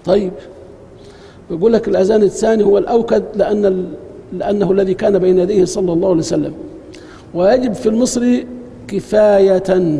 طيب يقول لك الأذان الثاني هو الأوكد لأن ال... لأنه الذي كان بين يديه صلى الله عليه وسلم ويجب في المصر كفاية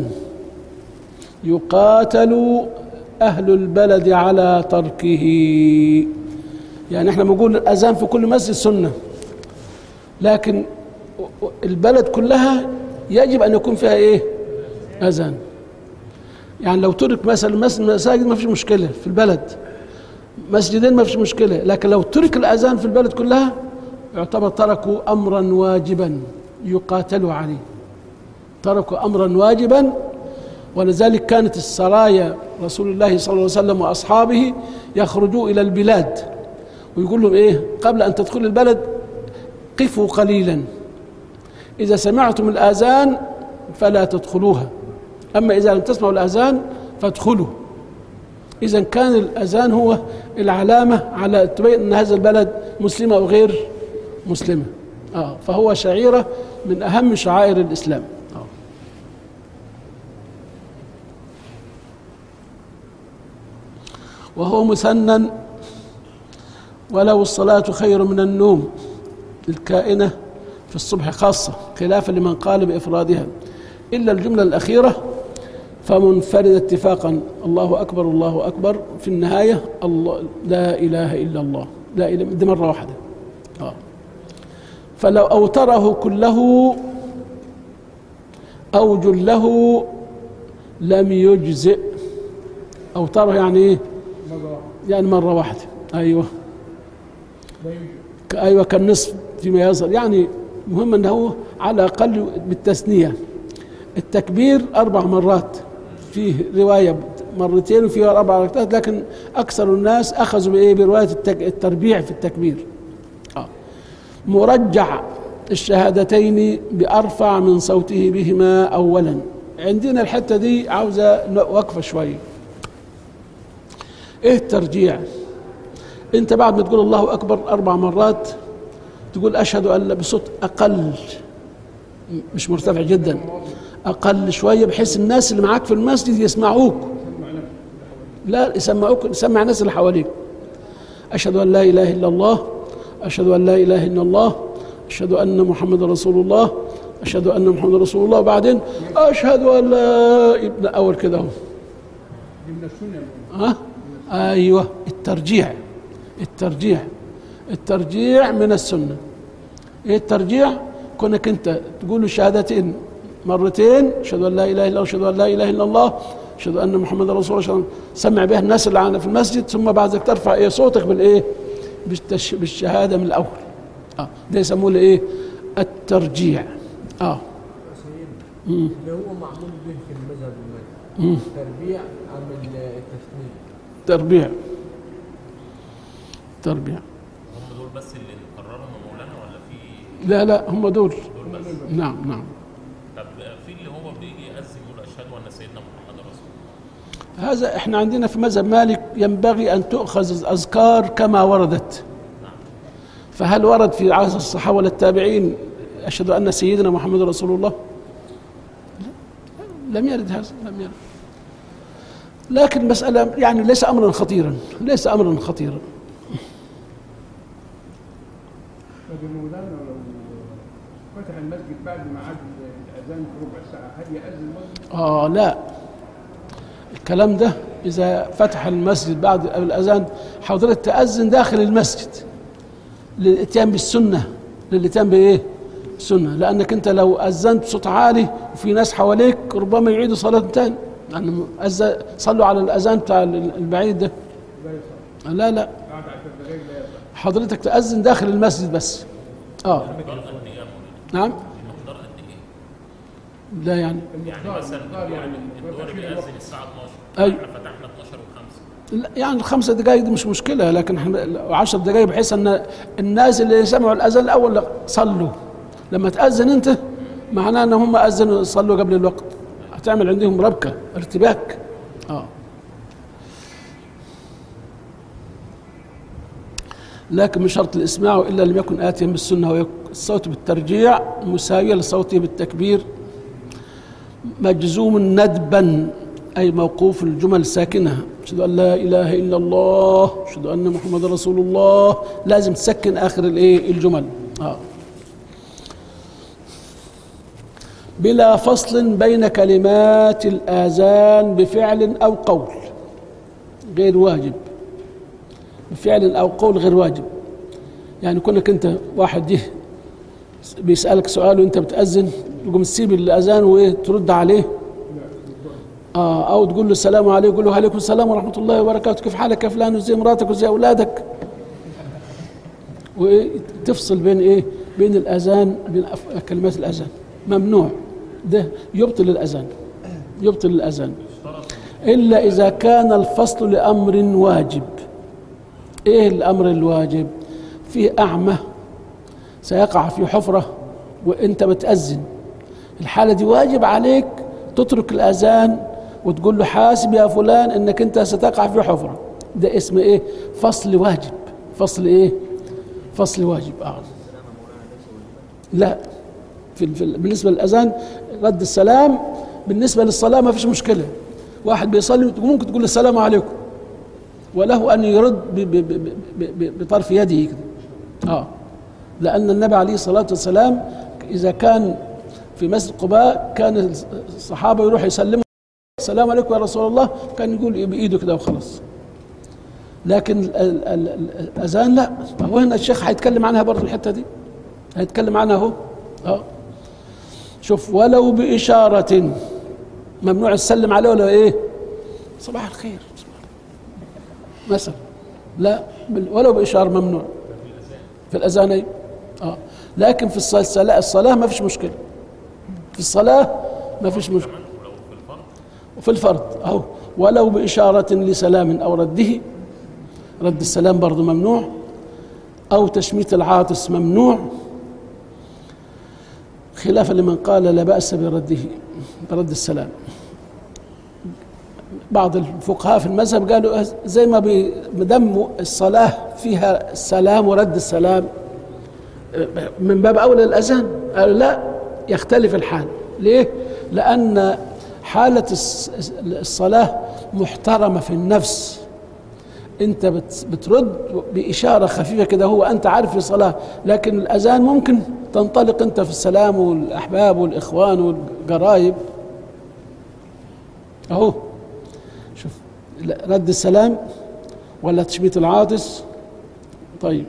يقاتل أهل البلد على تركه يعني احنا بنقول الأذان في كل مسجد سنة لكن البلد كلها يجب أن يكون فيها إيه أذان يعني لو ترك مثلا مساجد ما فيش مشكلة في البلد مسجدين ما فيش مشكلة لكن لو ترك الأذان في البلد كلها يعتبر تركوا أمرا واجبا يقاتل عليه تركوا أمرا واجبا ولذلك كانت السرايا رسول الله صلى الله عليه وسلم وأصحابه يخرجوا إلى البلاد ويقول لهم إيه قبل أن تدخلوا البلد قفوا قليلا إذا سمعتم الآذان فلا تدخلوها أما إذا لم تسمعوا الآذان فادخلوا إذا كان الأذان هو العلامة على تبين أن هذا البلد مسلمة أو غير مسلمة آه فهو شعيرة من أهم شعائر الإسلام آه. وهو مثنى ولو الصلاة خير من النوم الكائنة في الصبح خاصة خلافا لمن قال بإفرادها إلا الجملة الأخيرة فمنفرد اتفاقا الله أكبر الله أكبر في النهاية الله لا إله إلا الله لا إله دي مرة واحدة آه. فلو أوتره كله أو جله لم يجزئ أوتره يعني إيه؟ يعني مرة واحدة أيوه أيوه كالنصف فيما يظهر يعني مهم أنه على الأقل بالتثنية التكبير أربع مرات فيه رواية مرتين وفيها أربع ركعات لكن أكثر الناس أخذوا بإيه برواية التربيع في التكبير آه. مرجع الشهادتين بأرفع من صوته بهما أولا عندنا الحتة دي عاوزة وقفة شوية إيه الترجيع أنت بعد ما تقول الله أكبر أربع مرات تقول أشهد أن بصوت أقل مش مرتفع جدا أقل شوية بحيث الناس اللي معاك في المسجد يسمعوك لا يسمعوك يسمع الناس اللي حواليك أشهد أن لا إله إلا الله أشهد أن لا إله إلا الله أشهد أن محمد رسول الله أشهد أن محمد رسول الله وبعدين أشهد أن لا يبدأ أول كده أهو ها أيوه الترجيع الترجيع الترجيع من السنة إيه الترجيع كونك أنت تقول الشهادتين مرتين أشهد أن لا إله إلا الله أشهد أن لا إله إلا الله أشهد أن محمد رسول الله سمع بها الناس اللي عندنا في المسجد ثم بعد ذلك ترفع إيه صوتك بالإيه بالتش... بالشهادة من الأول آه ده يسموه إيه الترجيع آه اللي هو معمول به في المذهب المالكي تربيع عن التثنية تربيع تربيع هم دول بس اللي قررهم مولانا ولا في لا لا هم دول دول بس نعم نعم طب في اللي هو بيجي يأذن يقول أشهد أن سيدنا محمد رسول الله هذا احنا عندنا في مذهب مالك ينبغي ان تؤخذ الاذكار كما وردت فهل ورد في عصر الصحابه والتابعين اشهد ان سيدنا محمد رسول الله لا لم يرد هذا لم يرد لكن المساله يعني ليس امرا خطيرا ليس امرا خطيرا لكن مولانا لو فتح المسجد بعد ميعاد الاذان بربع ساعه هل ياذن المسجد؟ اه لا الكلام ده اذا فتح المسجد بعد الاذان حضرتك تاذن داخل المسجد للاتيان بالسنه للاتيان بايه؟ السنه لانك انت لو اذنت بصوت عالي وفي ناس حواليك ربما يعيدوا صلاه تاني يعني أذ- صلوا على الاذان بتاع البعيد ده لا يصح لا لا بعد عشر دقائق لا يصح حضرتك تاذن داخل المسجد بس اه مقدار قد إيه يا مولانا؟ نعم المقدار قد إيه؟ لا يعني يعني المختار مثلا المختار يعني الدور تأخير الوقت. بيأذن الساعة 12 أي. احنا فتحنا 12 و5 لا، يعني الخمسة دقائق دي مش مشكلة لكن احنا عشر دقائق بحيث ان الناس اللي سمعوا الأذان الأول صلوا لما تأذن أنت معناه ان هم أذنوا صلوا قبل الوقت هتعمل عندهم ربكة ارتباك اه لكن من شرط الإسماع إلا لم يكن آتيا بالسنة والصوت بالترجيع مساوية لصوته بالتكبير مجزوم ندبا أي موقوف الجمل ساكنة أشهد أن لا إله إلا الله أشهد أن محمد رسول الله لازم تسكن آخر الإيه الجمل آه. بلا فصل بين كلمات الآذان بفعل أو قول غير واجب بفعل أو قول غير واجب يعني كونك أنت واحد جه بيسألك سؤال وأنت بتأذن تقوم تسيب الأذان وإيه ترد عليه آه أو تقول له السلام عليكم يقول له وعليكم السلام ورحمة الله وبركاته كيف حالك يا فلان وزي مراتك وزي أولادك وتفصل بين إيه بين الأذان بين أف- كلمات الأذان ممنوع ده يبطل الأذان يبطل الأذان إلا إذا كان الفصل لأمر واجب إيه الأمر الواجب في أعمى سيقع في حفرة وأنت بتأذن الحالة دي واجب عليك تترك الأذان وتقول له حاسب يا فلان انك انت ستقع في حفرة ده اسمه ايه فصل واجب فصل ايه فصل واجب اه لا في في بالنسبة للأذان رد السلام بالنسبة للصلاة ما فيش مشكلة واحد بيصلي ممكن تقول له السلام عليكم وله أن يرد ب- ب- ب- ب- ب- بطرف يده كده اه لأن النبي عليه الصلاة والسلام إذا كان في مسجد قباء كان الصحابة يروح يسلموا السلام عليكم يا رسول الله كان يقول بإيده كده وخلاص لكن ال- ال- ال- الأذان لا هو هنا الشيخ هيتكلم عنها برضه الحتة دي هيتكلم عنها اهو اه شوف ولو بإشارة ممنوع تسلم عليه ولا ايه صباح الخير مثلا لا بال- ولو بإشارة ممنوع في الأذان أيوة. اه لكن في الصلاة الصلاة, الصلاة ما فيش مشكلة في الصلاة ما فيش مشكلة ولو في الفرض وفي الفرض أهو ولو بإشارة لسلام أو رده رد السلام برضه ممنوع أو تشميت العاطس ممنوع خلافا لمن قال لا بأس برده برد السلام بعض الفقهاء في المذهب قالوا زي ما بي- ما دام الصلاة فيها السلام ورد السلام من باب أولى الأذان قالوا لا يختلف الحال ليه؟ لأن حالة الس- الصلاة محترمة في النفس أنت بت- بترد بإشارة خفيفة كده هو أنت عارف في صلاة لكن الأذان ممكن تنطلق أنت في السلام والأحباب والإخوان والقرايب أهو شوف لا، رد السلام ولا تشميت العاطس طيب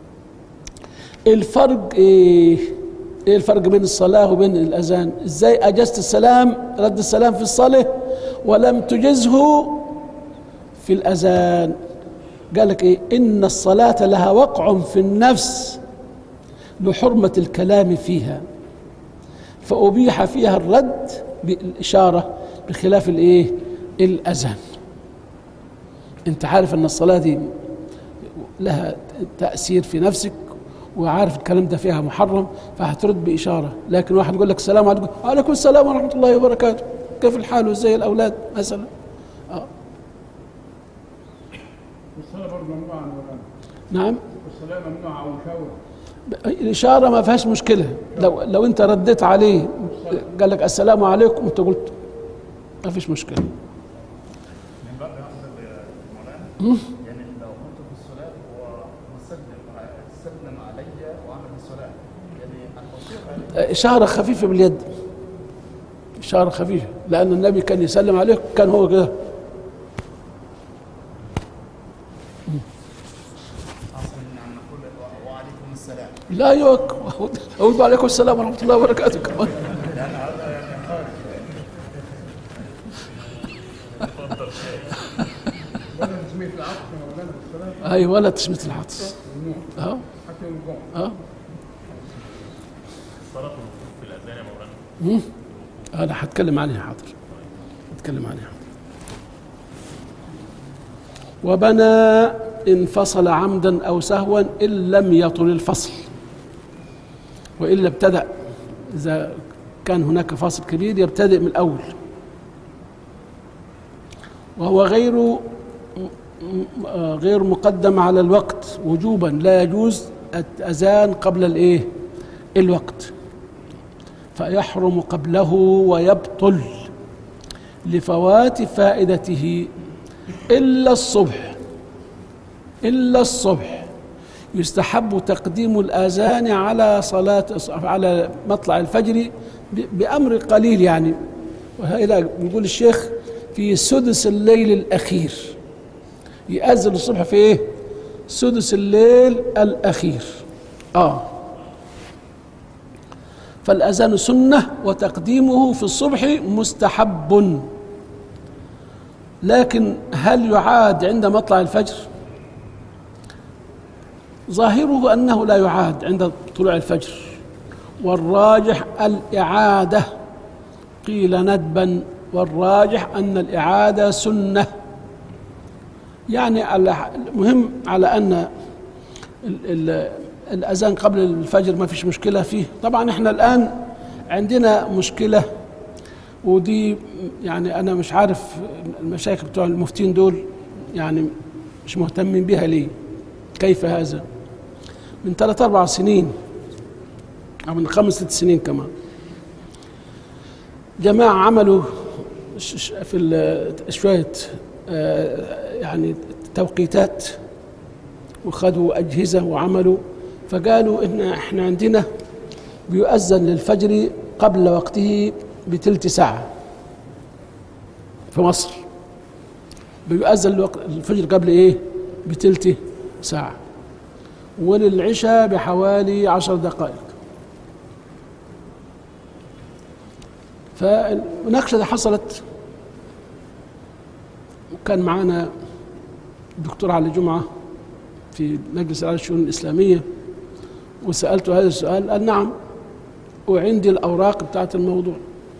الفرق ايه ايه الفرق بين الصلاة وبين الأذان ازاي أجزت السلام رد السلام في الصلاة ولم تجزه في الأذان قال لك ايه إن الصلاة لها وقع في النفس لحرمة الكلام فيها فأبيح فيها الرد بالإشارة بخلاف الايه الأذان انت عارف ان الصلاة دي لها تأثير في نفسك وعارف الكلام ده فيها محرم فهترد بإشارة لكن واحد يقول لك السلام عليكم وعليكم السلام ورحمة الله وبركاته كيف الحال وازاي الأولاد مثلا والصلاة برضه ممنوعة عن الأذان نعم والصلاة ممنوعة أو مشاور الإشارة ما فيهاش مشكلة لو لو أنت رديت عليه قال لك السلام عليكم وأنت قلت ما فيش مشكلة من باب يقصد مولانا يعني لو كنت في الصلاة ومسلم سلم علي وانا في الصلاة يعني المصير عليه إشارة خفيفة باليد إشارة خفيفة لأن النبي كان يسلم عليه كان هو كده اصلا ان نقول وعليكم السلام لا يوك أقول عليكم السلام ورحمة الله وبركاته كمان لان هذا يعني خارج ولا تسمية العطف يا مولانا في الصلاة أي ولا تشمت العطس ممنوع أه حتى يوم الجمعة أه صلاة الوقوف في الأذان يا مولانا أنا هتكلم عنها حاضر هتكلم عنها وبنى انفصل عمدا أو سهوا إن لم يطل الفصل وإلا ابتدأ إذا كان هناك فاصل كبير يبتدئ من الأول وهو غير م- م- آه، غير مقدم على الوقت وجوبا لا يجوز الأذان قبل الإيه الوقت فيحرم قبله ويبطل لفوات فائدته إلا الصبح إلا الصبح يستحب تقديم الآذان على صلاة على مطلع الفجر ب- بأمر قليل يعني وهذا بيقول الشيخ في سدس الليل الأخير يأذن الصبح في إيه؟ سدس الليل الأخير آه فالأذان سنة وتقديمه في الصبح مستحب لكن هل يعاد عند مطلع الفجر ظاهره أنه لا يعاد عند طلوع الفجر والراجح الإعادة قيل ندبا والراجح أن الإعادة سنة يعني على- المهم على أن ال- ال- الأذان قبل الفجر ما فيش مشكلة فيه طبعا احنا الآن عندنا مشكلة ودي يعني أنا مش عارف المشايخ بتوع المفتين دول يعني مش مهتمين بها ليه كيف هذا من ثلاث أربع سنين أو من خمس ست سنين كمان جماعة عملوا ش- ش- في ال- شوية آه، يعني توقيتات وخدوا أجهزة وعملوا فقالوا إن إحنا عندنا بيؤذن للفجر قبل وقته بتلت ساعة في مصر بيؤذن الوقت الفجر قبل إيه بتلت ساعة وللعشاء بحوالي عشر دقائق فالمناقشة دي حصلت وكان معنا الدكتور علي جمعة في مجلس العالي الشؤون الإسلامية وسألته هذا السؤال قال نعم وعندي الأوراق بتاعت الموضوع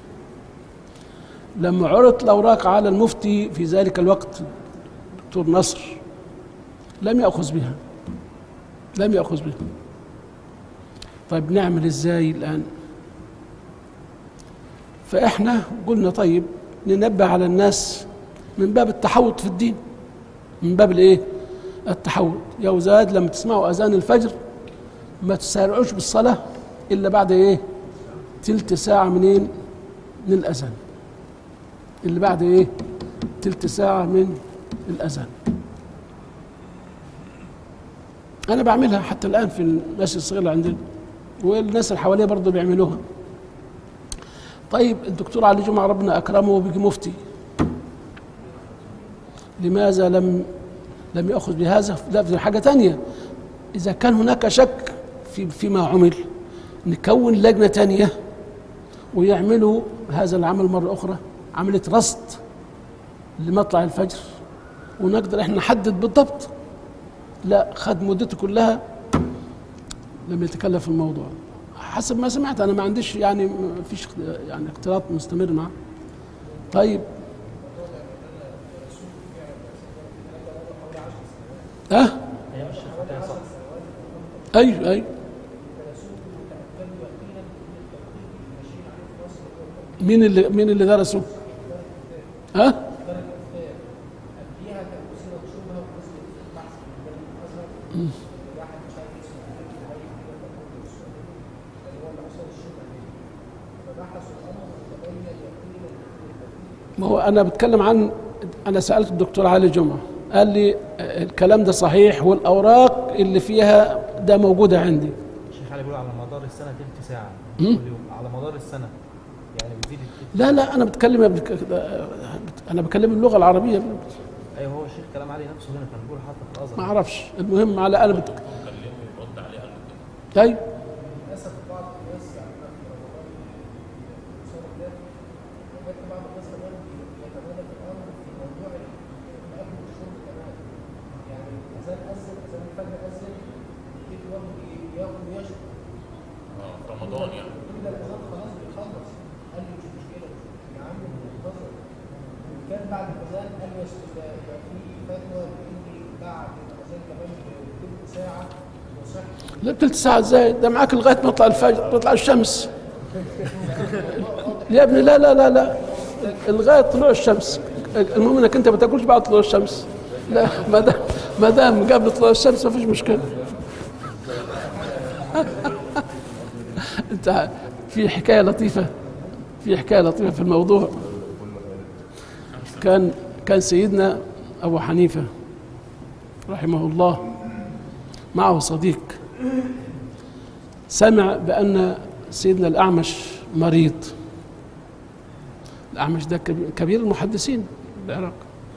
لما عرضت الأوراق على المفتي في ذلك الوقت دكتور نصر لم يأخذ بها لم يأخذ بها طيب نعمل ازاي الآن فإحنا قلنا طيب ننبه على الناس من باب التحوط في الدين من باب الايه التحوط يا وزاد لما تسمعوا اذان الفجر ما تسارعوش بالصلاه الا بعد ايه تلت ساعه منين من الاذان اللي بعد ايه تلت ساعه من الاذان انا بعملها حتى الان في المسجد الصغير اللي عندنا والناس اللي حواليه برضه بيعملوها طيب الدكتور علي جمعه ربنا اكرمه وبيجي مفتي لماذا لم لم يأخذ بهذا لا في حاجة تانية إذا كان هناك شك في فيما عمل نكون لجنة تانية ويعملوا هذا العمل مرة أخرى عملية رصد لمطلع الفجر ونقدر احنا نحدد بالضبط لا خد مدته كلها لم يتكلف في الموضوع حسب ما سمعت انا ما عنديش يعني ما فيش يعني اختلاط مستمر معه طيب ها ايوه ايوه مين اللي مين اللي درسوا ها ما هو انا بتكلم عن انا سالت الدكتور علي جمعه قال لي آه، الكلام ده صحيح والاوراق اللي فيها ده موجوده عندي الشيخ علي بيقول على مدار السنه تلت ساعه كل يوم على مدار السنه يعني بتزيد التلت لا لا انا بتكلم يا بك- انا بكلم اللغه العربيه ايوه هو الشيخ كلام علي نفسه هنا كان بيقول حتى في الازهر ما اعرفش المهم على انا بت... كلمه يرد عليه قال له كده طيب للاسف بعض الناس يعني في رمضان الصوم ده وجدت بعض الناس كمان بيتبادل الامر في موضوع الاكل والشرب كمان يعني اذان اذن اذان الفجر اذن يبتدي الواحد ياكل ويشرب اه في رمضان يعني كده الاذان خلاص بيخلص قال لي مش مشكله يا عم منتظر وكان بعد الاذان قال لي أصل ده يبقى في فتوى بيقول لي بعد الاذان كمان بتلت ساعه يصح لا بتلت ساعه ازاي ده معاك لغايه ما يطلع الفجر تطلع الشمس يا ابني لا لا لا لا لغايه طلوع الشمس المهم انك انت ما تاكلش بعد طلوع الشمس لا ما دام ما دام قبل طلوع الشمس ما فيش مشكله انت في حكايه لطيفه في حكايه لطيفه في الموضوع كان كان سيدنا أبو حنيفة رحمه الله معه صديق سمع بأن سيدنا الأعمش مريض الأعمش ده كب- كبير المحدثين في العراق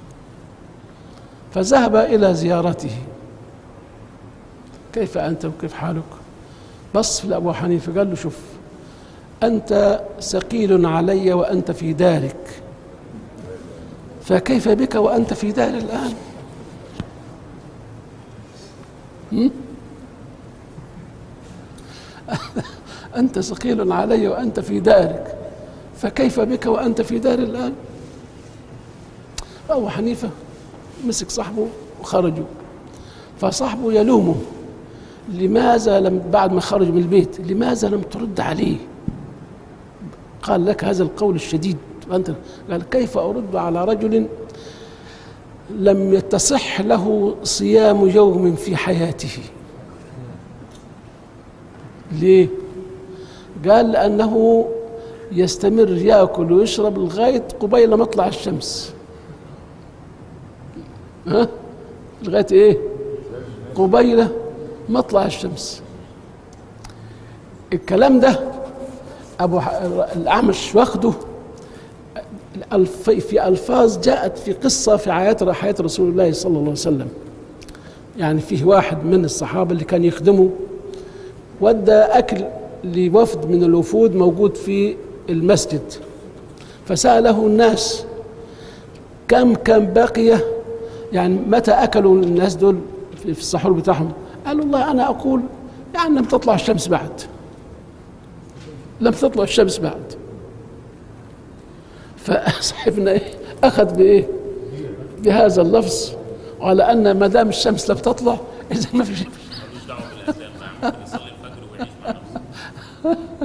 فذهب إلى زيارته كيف أنت وكيف حالك بص لأبو حنيفة قال له شوف أنت ثقيل علي وأنت في دارك فكيف بك وأنت في دار الآن هم؟ أنت ثقيل علي وأنت في دارك فكيف بك وأنت في دار الآن أبو حنيفة مسك صاحبه وخرجوا فصاحبه يلومه لماذا لم بعد ما خرج من البيت لماذا لم ترد عليه قال لك هذا القول الشديد وأنت قال كيف أرد على رجل لم يتصح له صيام يوم في حياته ليه قال لأنه يستمر يأكل ويشرب لغاية قبيل مطلع الشمس ها لغاية إيه قبيل مطلع الشمس الكلام ده أبو ح- الأعمش واخده الف- في ألفاظ جاءت في قصة في حياة حياة رسول الله صلى الله عليه وسلم يعني فيه واحد من الصحابة اللي كان يخدمه ودى أكل لوفد من الوفود موجود في المسجد فسأله الناس كم كان بقي يعني متى أكلوا الناس دول في في السحور بتاعهم قالوا والله أنا أقول يعني لم تطلع الشمس بعد لم تطلع الشمس بعد فصاحبنا إيه أخذ بإيه بهذا اللفظ وعلى أن ما دام الشمس لم تطلع إذا ما في ملوش دعوه بالاذان بقى ممكن يصلي الفجر ويعيش مع نفسه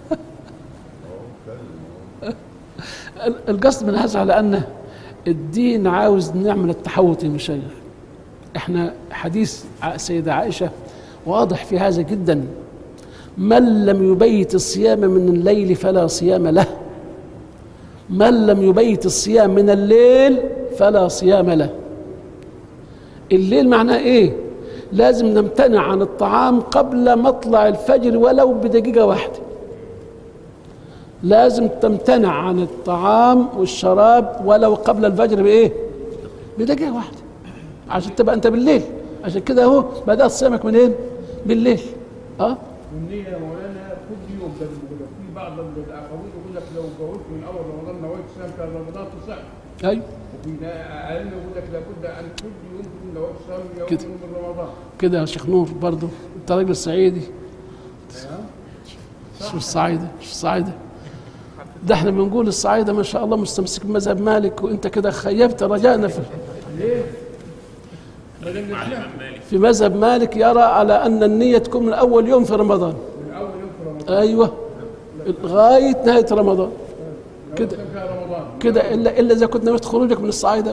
القصد من هذا على أن الدين عاوز نعمل التحوط يا مشايخ احنا حديث ع- سيدة عائشة واضح في هذا جدا من لم يبيت الصيام من الليل فلا صيام له من لم يبيت الصيام من الليل فلا صيام له الليل معناه ايه لازم نمتنع عن الطعام قبل مطلع الفجر ولو بدقيقة واحدة لازم تمتنع عن الطعام والشراب ولو قبل الفجر بايه بدقيقة واحدة عشان تبقى انت بالليل عشان كده اهو بدأت صيامك منين بالليل اه والنية يا مولانا كل يوم ده بيقول لك. في بعض الاقاويل يقول لك لو جاوبت من اول رمضان نويت صيام كان رمضان تصح ايوه وفي اقل يقول لك لابد ان كل يوم تكون نويت صيام يوم كده. من رمضان كده يا شيخ نور برضو انت راجل صعيدي شوف الصعايدة شوف الصعايدة ده احنا بنقول الصعايدة ما شاء الله مستمسك بمذهب مالك وانت كده خيبت رجائنا في مع الامام مالك في مذهب مالك يرى على ان النية تكون من اول يوم في رمضان من اول يوم في رمضان ايوه لغاية نهاية رمضان كده صيام في رمضان كده الا الا اذا كنت نويت خروجك من الصعايدة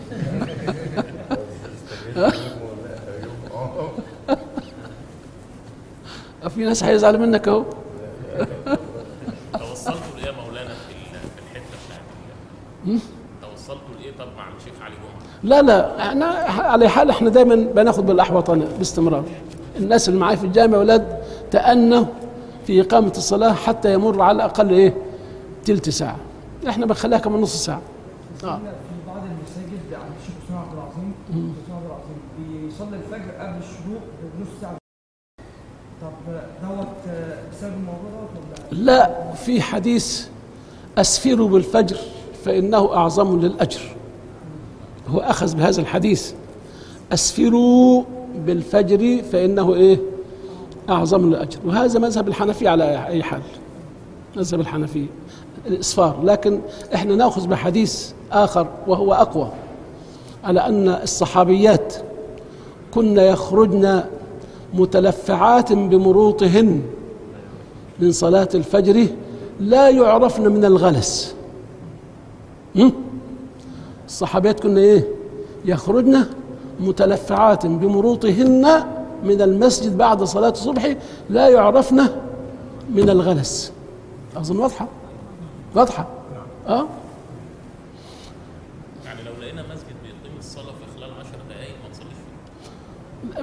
في ناس هيزعل منك اهو توصلتوا لايه يا مولانا في ال- في الحته بتاعت ال- توصلتوا لايه طب مع الشيخ علي جمعه لا لا احنا على حال احنا دايما بناخد بالاحوطنا باستمرار الناس اللي معايا في الجامع اولاد تأنوا في إقامة الصلاة حتى يمر على الأقل إيه تلت ساعة احنا بنخليها كمان نص ساعة آه. في بعض المساجد عند الشيخ اسامه عبد العظيم اسامه عبد العظيم بيصلي الفجر قبل الشروق بنص ساعه طب دوت آه، بسبب الموضوع دوت ولا لا في حديث أسفروا بالفجر فإنه أعظم للأجر هو أخذ بهذا الحديث أسفروا بالفجر فإنه إيه أعظم للأجر وهذا مذهب الحنفية على أي حال مذهب الحنفية الإسفار لكن إحنا نأخذ بحديث آخر وهو أقوى على أن الصحابيات كن يخرجن متلفعات بمروطهن من صلاة الفجر لا يعرفن من الغلس هم؟ الصحابيات كنا ايه يخرجن متلفعات بمروطهن من المسجد بعد صلاة الصبح لا يعرفن من الغلس أظن واضحة واضحة اه يعني لو لقينا مسجد بيقيم الصلاه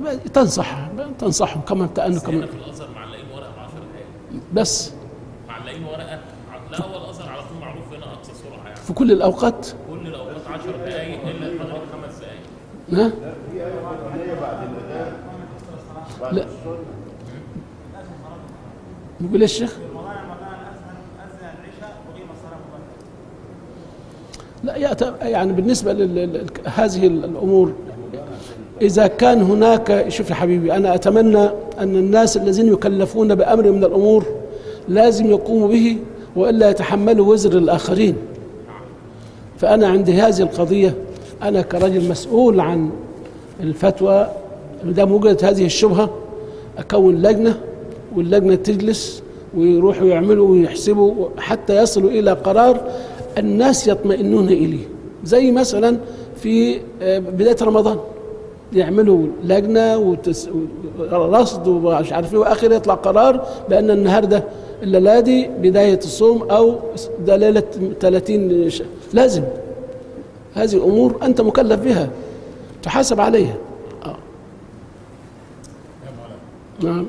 تنصح تنصحهم كما كأنه بس هنا كمان في الازهر معلقين ورقه ب 10 دقائق بس معلقين ورقه لا هو الازهر على طول معروف هنا اقصى سرعه يعني في كل الأوقات كل الاوقات 10 دقائق الا المغرب خمس دقائق ها؟ لا بيقول إيه الشيخ لا يأت- يعني بالنسبة لهذه الأمور إذا كان هناك شوف يا حبيبي أنا أتمنى أن الناس الذين يكلفون بأمر من الأمور لازم يقوموا به وإلا يتحملوا وزر الآخرين فأنا عندي هذه القضية أنا كرجل مسؤول عن الفتوى ما وجدت هذه الشبهة أكون لجنة واللجنة تجلس ويروحوا يعملوا ويحسبوا حتى يصلوا إلى قرار الناس يطمئنون إليه زي مثلا في آه، بداية رمضان يعملوا لجنة وتس- ورصد ومش عارف ايه واخر يطلع قرار بان النهارده الليله دي بدايه الصوم او ده ليله 30 ش- لازم هذه امور انت مكلف بها تحاسب عليها آه. نعم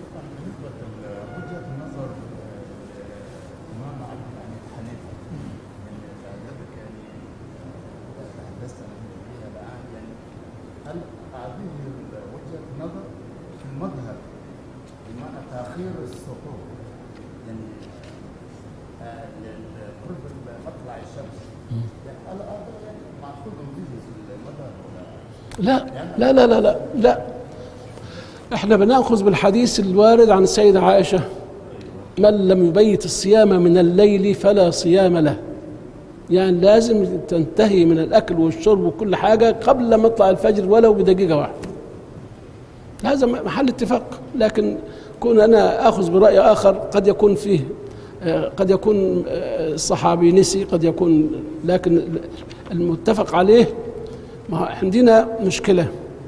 وجهة النظر الإمام علي بن أبي حنيفة يعني حضرتك يعني تحدثت عن فيها الآن يعني هل هذه وجهة النظر في المذهب بمعنى تأخير السقوط يعني آه، لقرب مطلع الشمس يعني هل هذا يعني معقول به في المذهب ولا لا لا لا لا لا لا احنا بناخذ بالحديث الوارد عن السيدة عائشة من لم يبيت الصيام من الليل فلا صيام له يعني لازم تنتهي من الاكل والشرب وكل حاجه قبل مطلع الفجر ولو بدقيقه واحده هذا محل اتفاق لكن كون انا اخذ براي اخر قد يكون فيه آه، قد يكون آه، الصحابي نسي قد يكون لكن المتفق عليه ما هو عندنا مشكله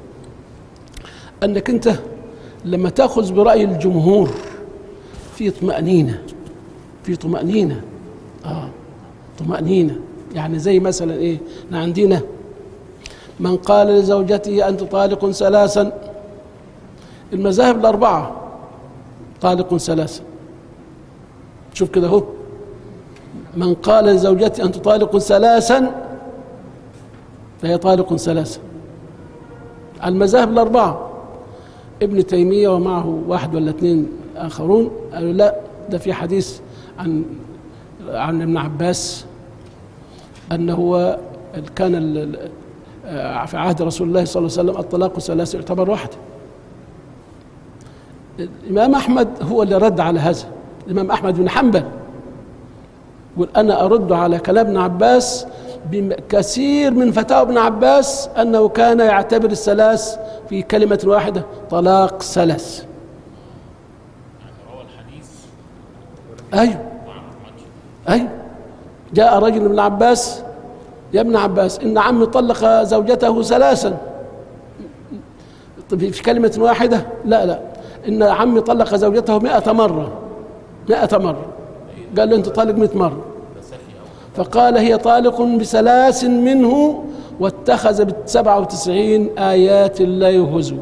انك انت لما تاخذ براي الجمهور في طمانينه في طمانينه اه طمانينه يعني زي مثلا ايه احنا عندنا من قال لزوجته انت طالق ثلاثا المذاهب الاربعه طالق ثلاثا شوف كده اهو من قال لزوجته انت طالق ثلاثا فهي طالق ثلاثا على المذاهب الاربعه ابن تيميه ومعه واحد ولا اثنين اخرون قالوا لا ده في حديث عن عن ابن عباس انه هو كان ال- ال- آه، في عهد رسول الله صلى الله عليه وسلم الطلاق ثلاثه يعتبر واحده الامام احمد هو اللي رد على هذا الامام احمد بن حنبل يقول انا ارد على كلام ابن عباس بكثير من فتاوى ابن عباس انه كان يعتبر الثلاث في كلمه واحده طلاق ثلاث يعني روى الحديث ايوه مع محمد أي جاء رجل من ابن عباس يا ابن عباس إن عمي طلق زوجته ثلاثا طب في كلمة واحدة لا لا إن عمي طلق زوجته مئة مرة مئة مرة قال له أنت طالق مئة مرة فقال هي طالق بثلاث منه واتخذ بالسبعة وتسعين آيات لا يهزو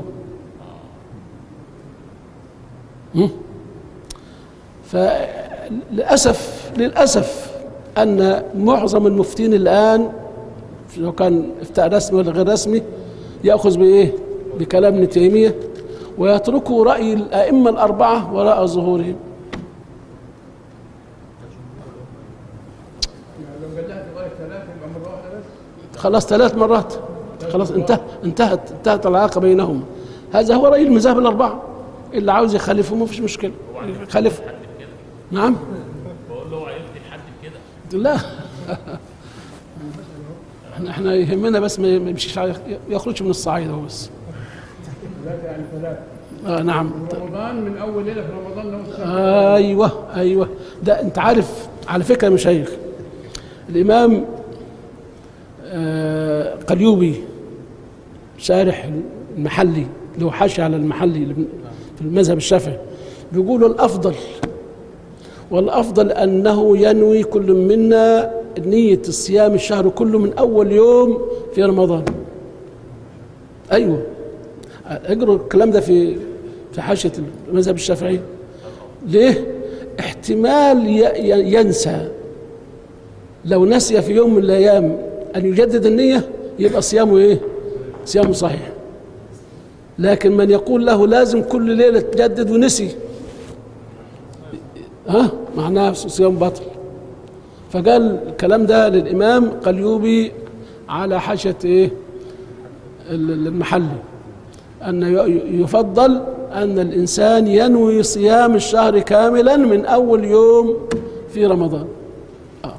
فللأسف للأسف أن معظم المفتين الآن لو كان افتاء رسمي ولا غير رسمي يأخذ بإيه؟ بكلام ابن تيمية ويتركوا رأي الأئمة الأربعة وراء ظهورهم يعني لو قلعت لغايه ثلاثه يبقى مره واحده بس خلاص ثلاث مرات خلاص انتهى انتهت انتهت العلاقة بينهما هذا هو رأي المذاهب الأربعة اللي عاوز يخالفه ما فيش مشكلة يخالفه نعم بقول له هو هيفتي لحد كده لا احنا احنا يهمنا بس ما يمشيش على- يخرجش من الصعيد هو بس ثلاثه يعني ثلاثه آه نعم رمضان من اول ليله في رمضان لو السنة. ايوه ايوه ده انت عارف على فكره يا مشايخ الامام آه قليوبي شارح المحلي له حاشي على المحلي اللي في المذهب الشافعي بيقولوا الافضل والافضل انه ينوي كل منا نيه الصيام الشهر كله من اول يوم في رمضان ايوه اقروا الكلام ده في في حاشيه المذهب الشافعي ليه احتمال ي- ي- ينسى لو نسي في يوم من الايام ان يجدد النيه يبقى صيامه ايه صيامه صحيح لكن من يقول له لازم كل ليله تجدد ونسي ها معناه صيام باطل فقال الكلام ده للامام قليوبي على حاشيه ايه ال- المحلي أن ي- يفضل أن الإنسان ينوي صيام الشهر كاملا من أول يوم في رمضان آه.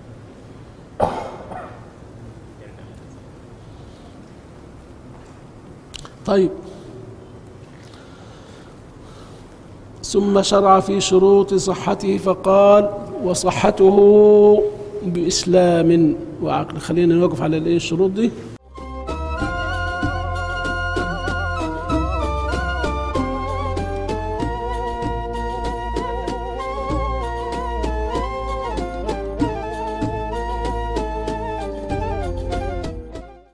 طيب ثم شرع في شروط صحته فقال وصحته بإسلام وعقل خلينا نوقف على الإيه الشروط دي